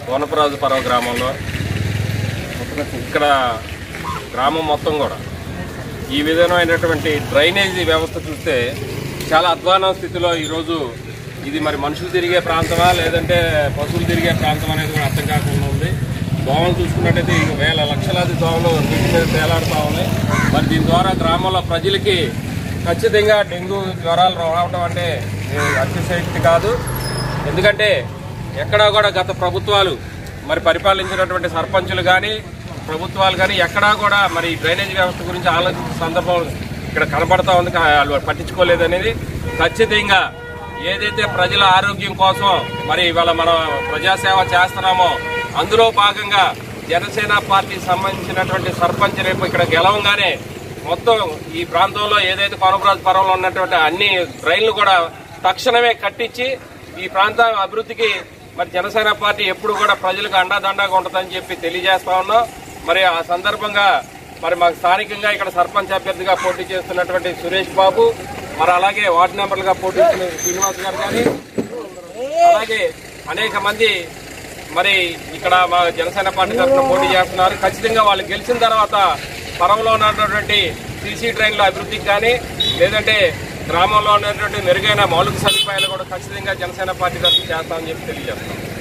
కోనపరాజు పర్వ గ్రామంలో ఇక్కడ గ్రామం మొత్తం కూడా ఈ విధమైనటువంటి డ్రైనేజీ వ్యవస్థ చూస్తే చాలా అధ్వాన స్థితిలో ఈరోజు ఇది మరి మనుషులు తిరిగే ప్రాంతమా లేదంటే పశువులు తిరిగే ప్రాంతం అనేది కూడా అర్థం కాకుండా ఉంది దోమలు చూసుకున్నట్టయితే ఈ వేల లక్షలాది దోమలు నీటి మీద తేలాడుతూ ఉన్నాయి మరి దీని ద్వారా గ్రామంలో ప్రజలకి ఖచ్చితంగా డెంగ్యూ జ్వరాలు రావడం అంటే ఇది అతిశయక్తి కాదు ఎందుకంటే ఎక్కడా కూడా గత ప్రభుత్వాలు మరి పరిపాలించినటువంటి సర్పంచులు కానీ ప్రభుత్వాలు కానీ ఎక్కడా కూడా మరి ఈ డ్రైనేజ్ వ్యవస్థ గురించి ఆలోచించిన సందర్భం ఇక్కడ కనపడతా ఉంది కా- వాళ్ళు పట్టించుకోలేదు అనేది ఖచ్చితంగా ఏదైతే ప్రజల ఆరోగ్యం కోసం మరి ఇవాళ మనం ప్రజాసేవ చేస్తున్నామో అందులో భాగంగా జనసేన పార్టీకి సంబంధించినటువంటి సర్పంచ్ రేపు ఇక్కడ గెలవంగానే మొత్తం ఈ ప్రాంతంలో ఏదైతే కొనపరాజు పర్వంలో ఉన్నటువంటి అన్ని డ్రైన్లు కూడా తక్షణమే కట్టించి ఈ ప్రాంత అభివృద్ధికి మరి జనసేన పార్టీ ఎప్పుడు కూడా ప్రజలకు అండాదండాగా ఉంటుందని చెప్పి తెలియజేస్తా ఉన్నాం మరి ఆ సందర్భంగా మరి మాకు స్థానికంగా ఇక్కడ సర్పంచ్ అభ్యర్థిగా పోటీ చేస్తున్నటువంటి సురేష్ బాబు మరి అలాగే వార్డు మెంబర్లుగా పోటీ చేస్తున్న శ్రీనివాస్ గారు కానీ అలాగే అనేక మంది మరి ఇక్కడ మా జనసేన పార్టీ తరఫున పోటీ చేస్తున్నారు ఖచ్చితంగా వాళ్ళు గెలిచిన తర్వాత పరంలో ఉన్నటువంటి సీసీ ట్రైన్ల అభివృద్ధికి కానీ లేదంటే గ్రామంలో ఉన్నటువంటి మెరుగైన మౌలిక సదుపాయాలు కూడా ఖచ్చితంగా జనసేన పార్టీ తరఫున చేస్తామని చెప్పి తెలియజేస్తాం